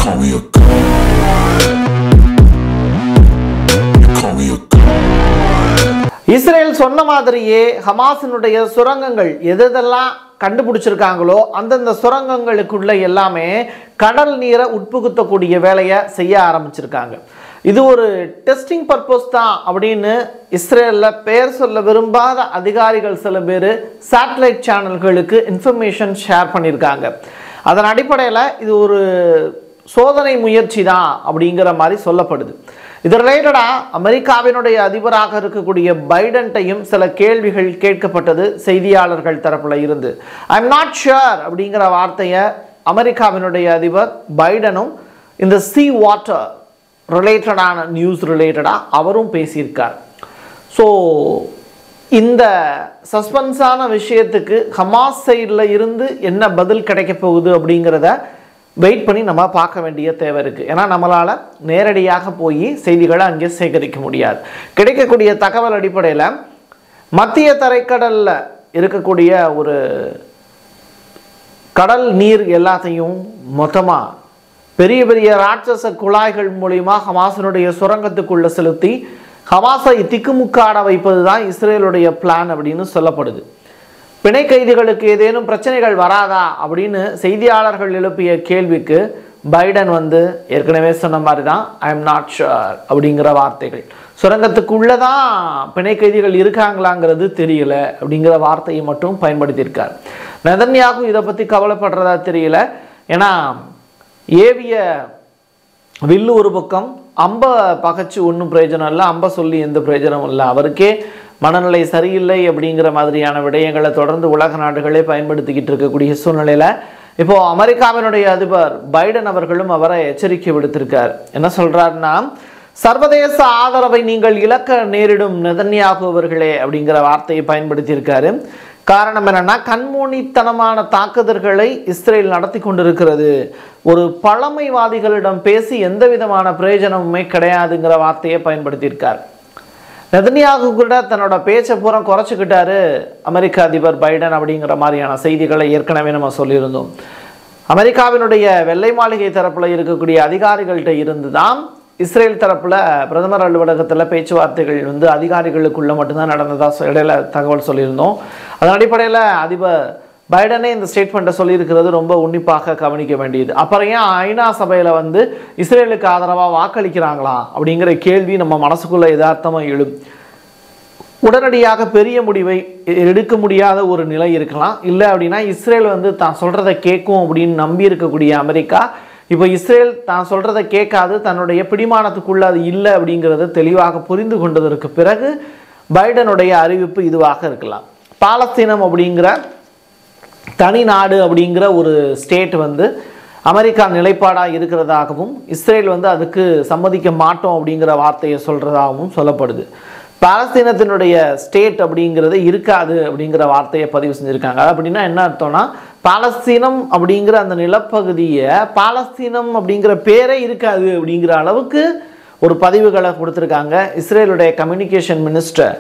call me a god. You call me a god. Israel சொன்ன மாதிரியே ஹமாஸினுடைய சுரங்கங்கள் எதெல்லாம் கண்டுபிடிச்சிருக்காங்களோ அந்தந்த சுரங்கங்களுக்குள்ள எல்லாமே கடல் நீரை உட்புகுத்தக்கூடிய வேலையை செய்ய ஆரம்பிச்சிருக்காங்க இது ஒரு டெஸ்டிங் பர்பஸ் தான் அப்படின்னு இஸ்ரேலில் பெயர் சொல்ல விரும்பாத அதிகாரிகள் சில பேர் சேட்டலைட் சேனல்களுக்கு இன்ஃபர்மேஷன் ஷேர் பண்ணியிருக்காங்க அதன் அடிப்படையில் இது ஒரு சோதனை முயற்சி தான் அப்படிங்கிற மாதிரி சொல்லப்படுது இது ரிலேட்டடாக அமெரிக்காவினுடைய அதிபராக இருக்கக்கூடிய பைடன்ட்டையும் சில கேள்விகள் கேட்கப்பட்டது செய்தியாளர்கள் தரப்புல இருந்து ஐ எம் நாட் ஷுர் அப்படிங்கிற வார்த்தையை அமெரிக்காவினுடைய அதிபர் பைடனும் இந்த சி வாட்டர் ரிலேட்டடான நியூஸ் ரிலேட்டடாக அவரும் பேசியிருக்கார் ஸோ இந்த சஸ்பென்ஸான விஷயத்துக்கு ஹமாஸ் சைடில் இருந்து என்ன பதில் கிடைக்க போகுது அப்படிங்கிறத வெயிட் பண்ணி நம்ம பார்க்க வேண்டிய தேவை இருக்குது ஏன்னா நம்மளால் நேரடியாக போய் செய்திகளை அங்கே சேகரிக்க முடியாது கிடைக்கக்கூடிய தகவல் அடிப்படையில் மத்திய தரைக்கடலில் இருக்கக்கூடிய ஒரு கடல் நீர் எல்லாத்தையும் மொத்தமாக பெரிய பெரிய ராட்சச குழாய்கள் மூலிமா ஹமாஸினுடைய சுரங்கத்துக்குள்ள செலுத்தி ஹமாஸை திக்குமுக்காட வைப்பது தான் இஸ்ரேலுடைய பிளான் அப்படின்னு சொல்லப்படுது பிணை கைதிகளுக்கு ஏதேனும் பிரச்சனைகள் வராதா அப்படின்னு செய்தியாளர்கள் எழுப்பிய கேள்விக்கு பைடன் வந்து ஏற்கனவே சொன்ன மாதிரி தான் ஐ எம் நாட் ஷுர் அப்படிங்கிற வார்த்தைகள் சுரங்கத்துக்குள்ளே தான் பிணை கைதிகள் இருக்காங்களாங்கிறது தெரியல அப்படிங்கிற வார்த்தையை மட்டும் பயன்படுத்தியிருக்கார் நெதன்யாகும் இதை பற்றி கவலைப்படுறதா தெரியல ஏன்னா ஏவிய வில்லு ஒரு பக்கம் அம்ப பகைச்சு ஒன்றும் பிரயோஜனம் இல்லை அம்ப சொல்லி எந்த பிரயோஜனமும் இல்லை அவருக்கே மனநிலை சரியில்லை அப்படிங்கிற மாதிரியான விடயங்களை தொடர்ந்து உலக நாடுகளே பயன்படுத்திக்கிட்டு இருக்கக்கூடிய சூழ்நிலையில் இப்போ அமெரிக்காவினுடைய அதிபர் பைடன் அவர்களும் அவரை எச்சரிக்கை விடுத்திருக்கார் என்ன சொல்றாருன்னா சர்வதேச ஆதரவை நீங்கள் இழக்க நேரிடும் நெதன்யாகு அவர்களே அப்படிங்கிற வார்த்தையை பயன்படுத்தியிருக்காரு காரணம் என்னன்னா கண்மூனித்தனமான தாக்குதல்களை இஸ்ரேல் நடத்தி கொண்டிருக்கிறது ஒரு பழமைவாதிகளிடம் பேசி எந்த விதமான பிரயோஜனமுமே கிடையாதுங்கிற வார்த்தையை பயன்படுத்தியிருக்கார் நெதன்யாகு கூட தன்னோட பேச்சை பூரா குறைச்சிக்கிட்டாரு அமெரிக்க அதிபர் பைடன் அப்படிங்கிற மாதிரியான செய்திகளை ஏற்கனவே நம்ம சொல்லியிருந்தோம் அமெரிக்காவினுடைய வெள்ளை மாளிகை தரப்புல இருக்கக்கூடிய அதிகாரிகள்கிட்ட இருந்து தான் இஸ்ரேல் தரப்புல பிரதமர் அலுவலகத்தில் பேச்சுவார்த்தைகள் வந்து அதிகாரிகளுக்குள்ள மட்டும்தான் நடந்ததா சொ- இடையில தகவல் சொல்லியிருந்தோம் அதன் அடிப்படையில் அதிபர் பைடனே இந்த ஸ்டேட்மெண்ட்டை சொல்லியிருக்கிறது ரொம்ப உன்னிப்பாக கவனிக்க வேண்டியது அப்புறம் ஏன் ஐநா சபையில் வந்து இஸ்ரேலுக்கு ஆதரவாக வாக்களிக்கிறாங்களா அப்படிங்கிற கேள்வி நம்ம மனசுக்குள்ள யதார்த்தமாக எழும் உடனடியாக பெரிய முடிவை எடுக்க முடியாத ஒரு நிலை இருக்கலாம் இல்லை அப்படின்னா இஸ்ரேல் வந்து தான் சொல்கிறத கேட்கும் அப்படின்னு நம்பி இருக்கக்கூடிய அமெரிக்கா இப்போ இஸ்ரேல் தான் சொல்கிறத கேட்காது தன்னுடைய பிடிமானத்துக்குள்ள அது இல்லை அப்படிங்கிறத தெளிவாக புரிந்து கொண்டதற்கு பிறகு பைடனுடைய அறிவிப்பு இதுவாக இருக்கலாம் பாலஸ்தீனம் அப்படிங்கிற தனி நாடு அப்படிங்கிற ஒரு ஸ்டேட் வந்து அமெரிக்கா நிலைப்பாடாக இருக்கிறதாகவும் இஸ்ரேல் வந்து அதுக்கு சம்மதிக்க மாட்டோம் அப்படிங்கிற வார்த்தையை சொல்கிறதாகவும் சொல்லப்படுது பாலஸ்தீனத்தினுடைய ஸ்டேட் அப்படிங்கிறது இருக்காது அப்படிங்கிற வார்த்தையை பதிவு செஞ்சுருக்காங்க அது அப்படின்னா என்ன அர்த்தம்னா பாலஸ்தீனம் அப்படிங்கிற அந்த நிலப்பகுதியை பாலஸ்தீனம் அப்படிங்கிற பேரே இருக்காது அப்படிங்கிற அளவுக்கு ஒரு பதிவுகளை கொடுத்துருக்காங்க இஸ்ரேலுடைய கம்யூனிகேஷன் மினிஸ்டர்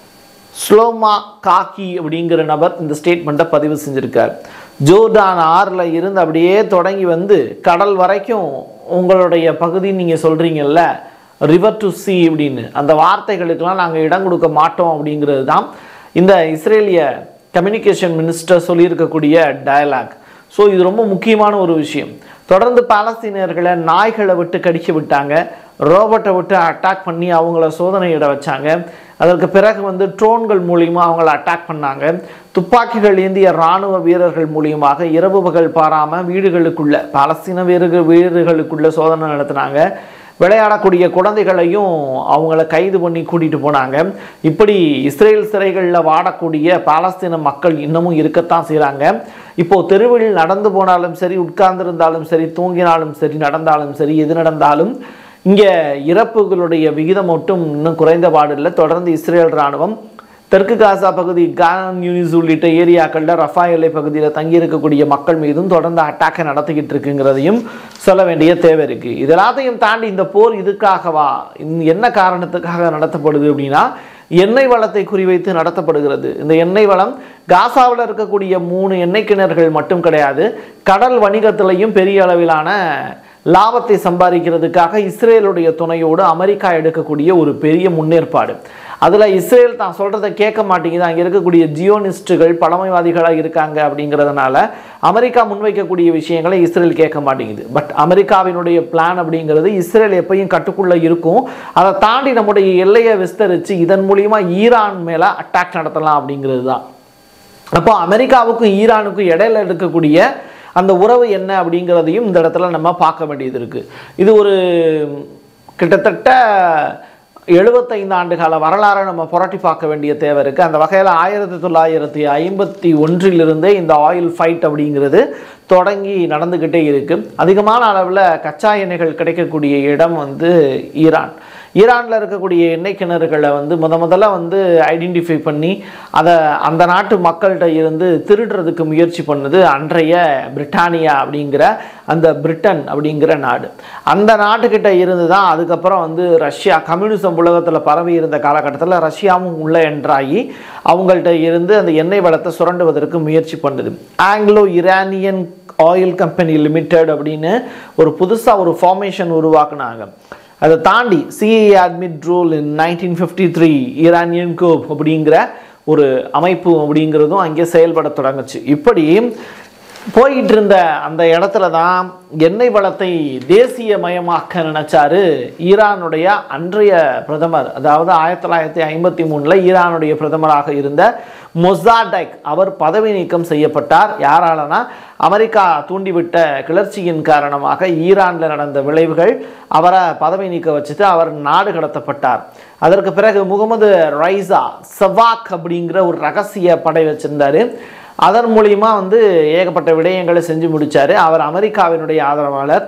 ஸ்லோமா காக்கி அப்படிங்கிற நபர் இந்த ஸ்டேட்மெண்ட்டை பதிவு செஞ்சிருக்கார் ஜோர்டான் ஆறில் இருந்து அப்படியே தொடங்கி வந்து கடல் வரைக்கும் உங்களுடைய பகுதி நீங்கள் சொல்கிறீங்கல்ல ரிவர் டு சி அப்படின்னு அந்த வார்த்தைகளுக்கெல்லாம் நாங்கள் இடம் கொடுக்க மாட்டோம் அப்படிங்கிறது தான் இந்த இஸ்ரேலிய கம்யூனிகேஷன் மினிஸ்டர் சொல்லியிருக்கக்கூடிய டயலாக் ஸோ இது ரொம்ப முக்கியமான ஒரு விஷயம் தொடர்ந்து பாலஸ்தீனியர்களை நாய்களை விட்டு கடிக்க விட்டாங்க ரோபோட்டை விட்டு அட்டாக் பண்ணி அவங்கள சோதனையிட வச்சாங்க அதற்கு பிறகு வந்து ட்ரோன்கள் மூலியமாக அவங்கள அட்டாக் பண்ணாங்க துப்பாக்கிகள் ஏந்திய இராணுவ வீரர்கள் மூலியமாக இரவு பகல் பாராமல் வீடுகளுக்குள்ள பாலஸ்தீன வீரர்கள் வீடுகளுக்குள்ள சோதனை நடத்தினாங்க விளையாடக்கூடிய குழந்தைகளையும் அவங்கள கைது பண்ணி கூட்டிட்டு போனாங்க இப்படி இஸ்ரேல் சிறைகளில் வாடக்கூடிய பாலஸ்தீன மக்கள் இன்னமும் இருக்கத்தான் செய்கிறாங்க இப்போ தெருவில் நடந்து போனாலும் சரி உட்கார்ந்திருந்தாலும் சரி தூங்கினாலும் சரி நடந்தாலும் சரி எது நடந்தாலும் இங்கே இறப்புகளுடைய விகிதம் மட்டும் இன்னும் குறைந்த பாடில்லை தொடர்ந்து இஸ்ரேல் இராணுவம் தெற்கு காசா பகுதி கான் யூனிஸ் உள்ளிட்ட ஏரியாக்களில் ரஃபா எல்லை பகுதியில் தங்கியிருக்கக்கூடிய மக்கள் மீதும் தொடர்ந்து அட்டாக்கை நடத்திக்கிட்டு இருக்குங்கிறதையும் சொல்ல வேண்டிய தேவை இருக்குது இது எல்லாத்தையும் தாண்டி இந்த போர் இதுக்காகவா இந்த என்ன காரணத்துக்காக நடத்தப்படுது அப்படின்னா எண்ணெய் வளத்தை குறிவைத்து நடத்தப்படுகிறது இந்த எண்ணெய் வளம் காசாவில் இருக்கக்கூடிய மூணு எண்ணெய் கிணறுகள் மட்டும் கிடையாது கடல் வணிகத்திலையும் பெரிய அளவிலான லாபத்தை சம்பாதிக்கிறதுக்காக இஸ்ரேலுடைய துணையோடு அமெரிக்கா எடுக்கக்கூடிய ஒரு பெரிய முன்னேற்பாடு அதில் இஸ்ரேல் தான் சொல்கிறத கேட்க மாட்டேங்குது அங்கே இருக்கக்கூடிய ஜியோனிஸ்டுகள் பழமைவாதிகளாக இருக்காங்க அப்படிங்கிறதுனால அமெரிக்கா முன்வைக்கக்கூடிய விஷயங்களை இஸ்ரேல் கேட்க மாட்டேங்குது பட் அமெரிக்காவினுடைய பிளான் அப்படிங்கிறது இஸ்ரேல் எப்பயும் கட்டுக்குள்ளே இருக்கும் அதை தாண்டி நம்முடைய எல்லையை விஸ்தரித்து இதன் மூலியமா ஈரான் மேலே அட்டாக் நடத்தலாம் அப்படிங்கிறது தான் அப்போ அமெரிக்காவுக்கும் ஈரானுக்கும் இடையில இருக்கக்கூடிய அந்த உறவு என்ன அப்படிங்கிறதையும் இந்த இடத்துல நம்ம பார்க்க வேண்டியது இருக்குது இது ஒரு கிட்டத்தட்ட எழுபத்தைந்து ஆண்டு கால வரலாறை நம்ம புரட்டி பார்க்க வேண்டிய தேவை இருக்குது அந்த வகையில் ஆயிரத்தி தொள்ளாயிரத்தி ஐம்பத்தி ஒன்றிலிருந்தே இந்த ஆயில் ஃபைட் அப்படிங்கிறது தொடங்கி நடந்துக்கிட்டே இருக்குது அதிகமான அளவில் கச்சா எண்ணெய்கள் கிடைக்கக்கூடிய இடம் வந்து ஈரான் ஈரானில் இருக்கக்கூடிய எண்ணெய் கிணறுகளை வந்து முத முதல்ல வந்து ஐடென்டிஃபை பண்ணி அதை அந்த நாட்டு மக்கள்கிட்ட இருந்து திருடுறதுக்கு முயற்சி பண்ணது அன்றைய பிரிட்டானியா அப்படிங்கிற அந்த பிரிட்டன் அப்படிங்கிற நாடு அந்த நாட்டுக்கிட்ட இருந்து தான் அதுக்கப்புறம் வந்து ரஷ்யா கம்யூனிசம் உலகத்தில் பரவி இருந்த காலகட்டத்தில் ரஷ்யாவும் உள்ள என்ட்ராகி அவங்கள்ட்ட இருந்து அந்த எண்ணெய் வளத்தை சுரண்டுவதற்கு முயற்சி பண்ணுது Anglo Iranian oil company limited அப்படின்னு ஒரு புதுசாக ஒரு ஃபார்மேஷன் உருவாக்குனாங்க அதை தாண்டி CIA admit role in nineteen fifty three Iranian coup அப்படிங்கிற ஒரு அமைப்பு அப்படிங்கிறதும் அங்கே செயல்பட தொடங்குச்சு இப்படி போயிட்டு இருந்த அந்த இடத்துல தான் எண்ணெய் வளத்தை தேசியமயமாக்க நினைச்சாரு ஈரானுடைய அன்றைய பிரதமர் அதாவது ஆயிரத்தி தொள்ளாயிரத்தி ஐம்பத்தி மூணில் ஈரானுடைய பிரதமராக இருந்த மொசாடெக் அவர் பதவி நீக்கம் செய்யப்பட்டார் யாராலனா அமெரிக்கா தூண்டிவிட்ட கிளர்ச்சியின் காரணமாக ஈரானில் நடந்த விளைவுகள் அவரை பதவி நீக்க வச்சுட்டு அவர் நாடு கடத்தப்பட்டார் அதற்கு பிறகு முகமது ரைசா சவாக் அப்படிங்கிற ஒரு ரகசிய படை வச்சிருந்தாரு அதன் மூலியமா வந்து ஏகப்பட்ட விடயங்களை செஞ்சு முடிச்சாரு அவர் அமெரிக்காவினுடைய ஆதரவாளர்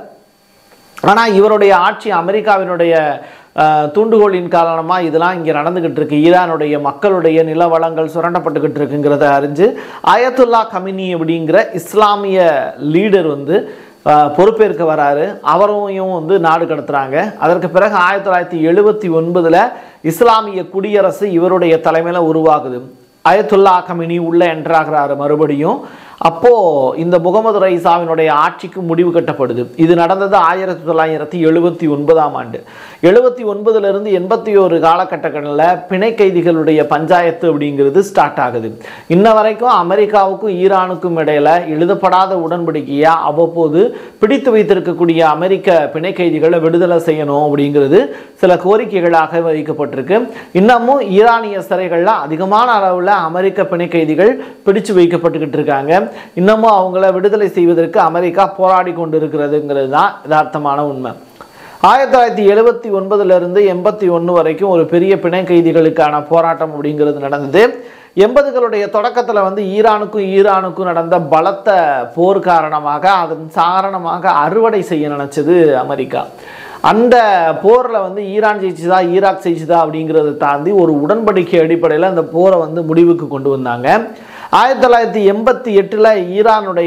ஆனால் இவருடைய ஆட்சி அமெரிக்காவினுடைய அஹ், தூண்டுகோலின் காரணமாக இதெல்லாம் இங்கே நடந்துக்கிட்டு இருக்கு ஈரானுடைய மக்களுடைய நில வளங்கள் சுரண்டப்பட்டுக்கிட்டு இருக்குங்கிறத அறிஞ்சு அயத்துல்லா கமினி அப்படிங்கிற இஸ்லாமிய லீடர் வந்து அஹ், பொறுப்பேற்க வராரு அவரையும் வந்து நாடு கடத்துறாங்க அதற்கு பிறகு ஆயிரத்தி தொள்ளாயிரத்தி எழுபத்தி ஒன்பதில் இஸ்லாமிய குடியரசு இவருடைய தலைமையில் உருவாகுது அயத்துல்லா கமினி உள்ள என்ட்ராகிறாரு மறுபடியும் அப்போ இந்த முகமது ரைசாவினுடைய ஆட்சிக்கு முடிவு கட்டப்படுது இது நடந்தது ஆயிரத்தி தொள்ளாயிரத்தி எழுபத்தி ஒன்பதாம் ஆண்டு எழுபத்தி ஒன்பதுல இருந்து எண்பத்தி ஒரு காலகட்டங்களில் பிணை கைதிகளுடைய பஞ்சாயத்து அப்படிங்கிறது ஸ்டார்ட் ஆகுது இன்ன வரைக்கும் அமெரிக்காவுக்கும் ஈரானுக்கும் இடையில எழுதப்படாத உடன்படிக்கையா அவ்வப்போது பிடித்து வைத்திருக்கக்கூடிய அமெரிக்க பிணை கைதிகளை விடுதலை செய்யணும் அப்படிங்கிறது சில கோரிக்கைகளாக வைக்கப்பட்டிருக்கு இன்னமும் ஈரானிய சிறைகளில் அதிகமான அளவில் அமெரிக்க பிணை கைதிகள் பிடிச்சு வைக்கப்பட்டுக்கிட்டு இருக்காங்க இன்னமும் அவங்கள விடுதலை செய்வதற்கு அமெரிக்கா போராடி கொண்டு இருக்கிறதுங்கிறது தான் யதார்த்தமான உண்மை ஆயிரத்தி தொள்ளாயிரத்தி எழுபத்தி ஒன்பதுல இருந்து எண்பத்தி ஒன்று வரைக்கும் ஒரு பெரிய பிணை கைதிகளுக்கான போராட்டம் அப்படிங்கிறது நடந்தது எண்பதுகளுடைய தொடக்கத்தில் வந்து ஈரானுக்கும் ஈரானுக்கும் நடந்த பலத்த போர் காரணமாக அதன் காரணமாக அறுவடை செய்ய நினைச்சது அமெரிக்கா அந்த போரில் வந்து ஈரான் ஜெயிச்சுதா ஈராக் ஜெயிச்சுதா அப்படிங்கிறத தாண்டி ஒரு உடன்படிக்கை அடிப்படையில் அந்த போரை வந்து முடிவுக்கு கொண்டு வந்தாங்க ஆயிரத்தி தொள்ளாயிரத்தி எண்பத்தி எட்டில் ஈரானுடைய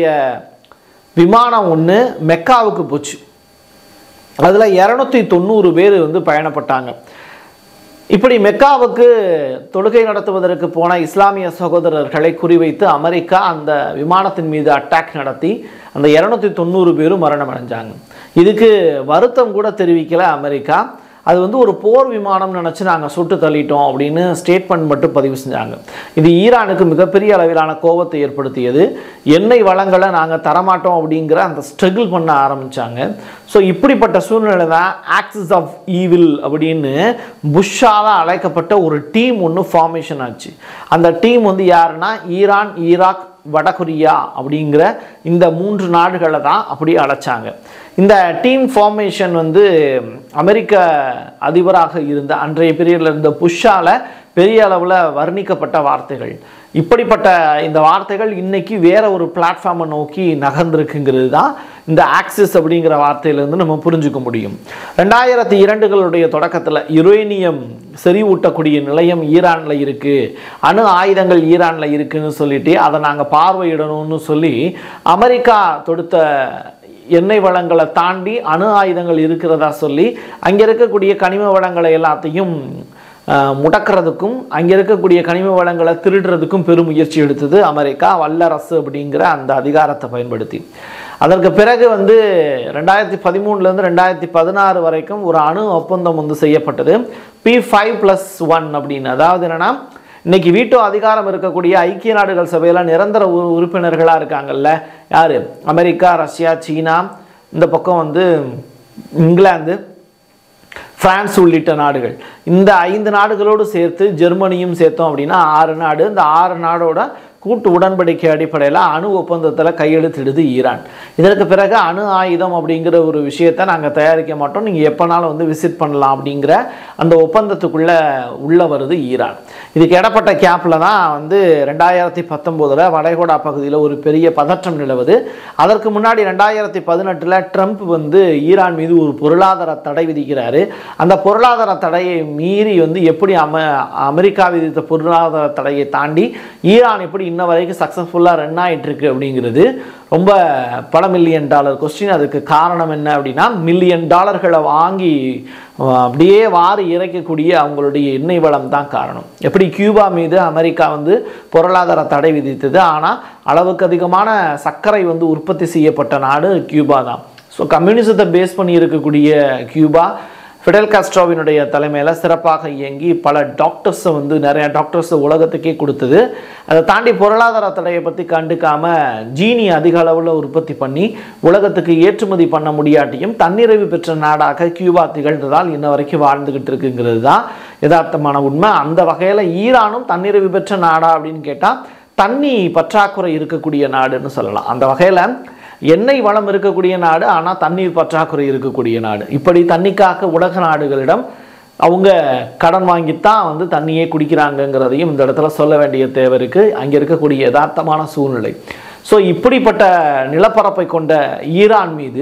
விமானம் ஒன்று மெக்காவுக்கு போச்சு அதில் இரநூத்தி தொண்ணூறு பேர் வந்து பயணப்பட்டாங்க இப்படி மெக்காவுக்கு தொழுகை நடத்துவதற்கு போன இஸ்லாமிய சகோதரர்களை குறிவைத்து அமெரிக்கா அந்த விமானத்தின் மீது அட்டாக் நடத்தி அந்த இரநூத்தி தொண்ணூறு பேரும் மரணம் அடைஞ்சாங்க இதுக்கு வருத்தம் கூட தெரிவிக்கல அமெரிக்கா அது வந்து ஒரு போர் விமானம் நினச்சி நாங்கள் சுட்டு தள்ளிட்டோம் அப்படின்னு ஸ்டேட்மெண்ட் மட்டும் பதிவு செஞ்சாங்க இது ஈரானுக்கு மிகப்பெரிய அளவிலான கோபத்தை ஏற்படுத்தியது எண்ணெய் வளங்களை நாங்கள் தரமாட்டோம் அப்படிங்கிற அந்த ஸ்ட்ரகிள் பண்ண ஆரம்பித்தாங்க ஸோ இப்படிப்பட்ட சூழ்நிலை தான் ஆக்சிஸ் ஆஃப் ஈவில் அப்படின்னு புஷ்ஷால் அழைக்கப்பட்ட ஒரு டீம் ஒன்று ஃபார்மேஷன் ஆச்சு அந்த டீம் வந்து யாருன்னா ஈரான் ஈராக் வடகொரியா அப்படிங்கிற இந்த மூன்று நாடுகளை தான் அப்படி அழைச்சாங்க இந்த டீம் ஃபார்மேஷன் வந்து அமெரிக்க அதிபராக இருந்த அன்றைய பீரியடில் இருந்த புஷ்ஷால பெரிய அளவில் வர்ணிக்கப்பட்ட வார்த்தைகள் இப்படிப்பட்ட இந்த வார்த்தைகள் இன்னைக்கு வேற ஒரு பிளாட்ஃபார்மை நோக்கி நகர்ந்திருக்குங்கிறது தான் இந்த ஆக்சிஸ் அப்படிங்கிற வார்த்தையிலேருந்து நம்ம புரிஞ்சுக்க முடியும் ரெண்டாயிரத்தி இரண்டுகளுடைய தொடக்கத்தில் யுரேனியம் செறிவூட்டக்கூடிய நிலையம் ஈரானில் இருக்குது அணு ஆயுதங்கள் ஈரானில் இருக்குன்னு சொல்லிட்டு அதை நாங்கள் பார்வையிடணும்னு சொல்லி அமெரிக்கா தொடுத்த எண்ணெய் வளங்களை தாண்டி அணு ஆயுதங்கள் இருக்கிறதா சொல்லி அங்கே இருக்கக்கூடிய கனிம வளங்களை எல்லாத்தையும் அஹ், முடக்கிறதுக்கும் அங்கே இருக்கக்கூடிய கனிம வளங்களை திருடுறதுக்கும் பெரும் முயற்சி எடுத்தது அமெரிக்கா வல்லரசு அப்படிங்கிற அந்த அதிகாரத்தை பயன்படுத்தி அதற்கு பிறகு வந்து ரெண்டாயிரத்தி பதிமூணுலேருந்து ரெண்டாயிரத்தி பதினாறு வரைக்கும் ஒரு அணு ஒப்பந்தம் வந்து செய்யப்பட்டது பி ஃபைவ் ப்ளஸ் ஒன் அப்படின்னு அதாவது என்னென்னா இன்னைக்கு வீட்டோ அதிகாரம் இருக்கக்கூடிய ஐக்கிய நாடுகள் சபையில் நிரந்தர உறு- உறுப்பினர்களாக இருக்காங்கல்ல யார் அமெரிக்கா ரஷ்யா சீனா இந்த பக்கம் வந்து இங்கிலாந்து பிரான்ஸ் உள்ளிட்ட நாடுகள் இந்த ஐந்து நாடுகளோடு சேர்த்து ஜெர்மனியும் சேர்த்தோம் அப்படின்னா ஆறு நாடு இந்த ஆறு நாடோட கூட்டு உடன்படிக்கை அடிப்படையில் அணு ஒப்பந்தத்தில் கையெழுத்திடுது ஈரான் இதற்கு பிறகு அணு ஆயுதம் அப்படிங்கிற ஒரு விஷயத்தை நாங்கள் தயாரிக்க மாட்டோம் நீங்கள் எப்போனாலும் வந்து விசிட் பண்ணலாம் அப்படிங்கிற அந்த ஒப்பந்தத்துக்குள்ளே உள்ள வருது ஈரான் இதுக்கு இடப்பட்ட கேப்பில் தான் வந்து ரெண்டாயிரத்தி பத்தொம்போதில் வளைகுடா பகுதியில் ஒரு பெரிய பதற்றம் நிலவுது அதற்கு முன்னாடி ரெண்டாயிரத்தி பதினெட்டில் ட்ரம்ப் வந்து ஈரான் மீது ஒரு பொருளாதார தடை விதிக்கிறாரு அந்த பொருளாதார தடையை மீறி வந்து எப்படி அம அமெரிக்கா விதித்த பொருளாதார தடையை தாண்டி ஈரான் எப்படி இன்ன வரைக்கும் சக்ஸஸ்ஃபுல்லாக ரன் ஆயிட்டு இருக்கு அப்படிங்கிறது ரொம்ப பல மில்லியன் டாலர் கொஸ்டின் அதுக்கு காரணம் என்ன அப்படின்னா மில்லியன் டாலர்களை வாங்கி அஹ், அப்படியே வாரி இறைக்கக்கூடிய அவங்களுடைய எண்ணெய் வளம் தான் காரணம் எப்படி கியூபா மீது அமெரிக்கா வந்து பொருளாதார தடை விதித்தது ஆனால் அளவுக்கு அதிகமான சர்க்கரை வந்து உற்பத்தி செய்யப்பட்ட நாடு கியூபா தான் ஸோ கம்யூனிசத்தை பேஸ் பண்ணி இருக்கக்கூடிய கியூபா ஃபிடல் காஸ்ட்ரோவினுடைய தலைமையில் சிறப்பாக இயங்கி பல டாக்டர்ஸை வந்து நிறைய டாக்டர்ஸை உலகத்துக்கே கொடுத்தது அதை தாண்டி பொருளாதார தடையை பற்றி கண்டுக்காம ஜீனி அதிக அளவில் உற்பத்தி பண்ணி உலகத்துக்கு ஏற்றுமதி பண்ண முடியாட்டியும் தன்னிறைவு பெற்ற நாடாக கியூபா திகழ்ந்ததால் இன்ன வரைக்கும் வாழ்ந்துகிட்டு இருக்குங்கிறது தான் யதார்த்தமான உண்மை அந்த வகையில் ஈரானும் தன்னிறைவு பெற்ற நாடா அப்படின்னு கேட்டால் தண்ணி பற்றாக்குறை இருக்கக்கூடிய நாடுன்னு சொல்லலாம் அந்த வகையில் எண்ணெய் வளம் இருக்கக்கூடிய நாடு ஆனால் தண்ணீர் பற்றாக்குறை இருக்கக்கூடிய நாடு இப்படி தண்ணிக்காக உலக நாடுகளிடம் அவங்க கடன் வாங்கித்தான் வந்து தண்ணியே குடிக்கிறாங்கங்கிறதையும் இந்த இடத்துல சொல்ல வேண்டிய தேவை இருக்குது அங்கே இருக்கக்கூடிய யதார்த்தமான சூழ்நிலை ஸோ இப்படிப்பட்ட நிலப்பரப்பை கொண்ட ஈரான் மீது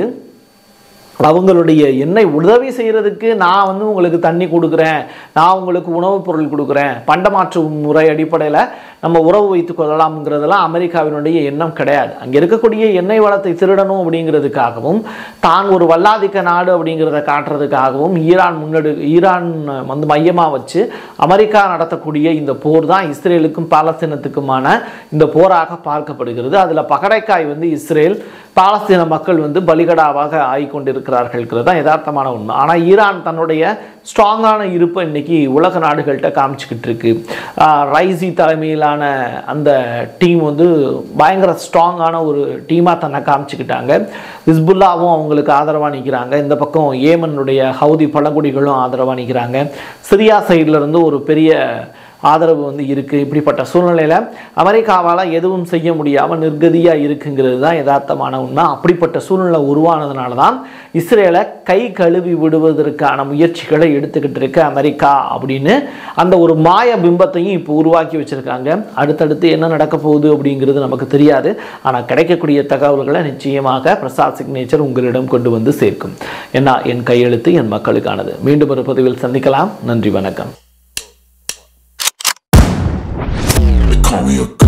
அவங்களுடைய எண்ணெய் உதவி செய்கிறதுக்கு நான் வந்து உங்களுக்கு தண்ணி கொடுக்குறேன் நான் உங்களுக்கு உணவுப் பொருள் கொடுக்குறேன் பண்டமாற்று முறை அடிப்படையில் நம்ம உறவு வைத்துக் கொள்ளலாம்ங்கிறதெல்லாம் அமெரிக்காவினுடைய எண்ணம் கிடையாது அங்கே இருக்கக்கூடிய எண்ணெய் வளத்தை திருடணும் அப்படிங்கிறதுக்காகவும் தான் ஒரு வல்லாதிக்க நாடு அப்படிங்கிறத காட்டுறதுக்காகவும் ஈரான் முன்னெடு ஈரான் வந்து மையமாக வச்சு அமெரிக்கா நடத்தக்கூடிய இந்த போர் தான் இஸ்ரேலுக்கும் பாலஸ்தீனத்துக்குமான இந்த போராக பார்க்கப்படுகிறது அதில் பகடைக்காய் வந்து இஸ்ரேல் பாலஸ்தீன மக்கள் வந்து பலிகடாவாக ஆகிக்கொண்டிருக்கிறார்கள்ங்கிறது தான் யதார்த்தமான உண்மை ஆனால் ஈரான் தன்னுடைய ஸ்ட்ராங்கான இருப்பை இன்னைக்கு உலக நாடுகள்கிட்ட காமிச்சிக்கிட்டு இருக்கு ஆஹ் ரைசி தலைமையிலான அந்த டீம் வந்து பயங்கர ஸ்ட்ராங்கான ஒரு டீமாக தன்னை காமிச்சிக்கிட்டாங்க ஹிஸ்புல்லாவும் அவங்களுக்கு ஆதரவாக நிற்கிறாங்க இந்த பக்கம் ஏமனுடைய ஹவுதி பழங்குடிகளும் ஆதரவாக நிற்கிறாங்க சிரியா சைடுல இருந்து ஒரு பெரிய ஆதரவு வந்து இருக்குது இப்படிப்பட்ட சூழ்நிலையில் அமெரிக்காவால் எதுவும் செய்ய முடியாமல் நிர்கதியாக இருக்குங்கிறது தான் யதார்த்தமான உண்மை அப்படிப்பட்ட சூழ்நிலை உருவானதுனால தான் இஸ்ரேலை கை கழுவி விடுவதற்கான முயற்சிகளை எடுத்துக்கிட்டு இருக்க அமெரிக்கா அப்படின்னு அந்த ஒரு மாய பிம்பத்தையும் இப்போ உருவாக்கி வச்சுருக்காங்க அடுத்தடுத்து என்ன நடக்க போகுது அப்படிங்கிறது நமக்கு தெரியாது ஆனால் கிடைக்கக்கூடிய தகவல்களை நிச்சயமாக பிரசாத் சிக்னேச்சர் உங்களிடம் கொண்டு வந்து சேர்க்கும் ஏன்னா என் கையெழுத்து என் மக்களுக்கானது மீண்டும் ஒரு பதிவில் சந்திக்கலாம் நன்றி வணக்கம் They call me a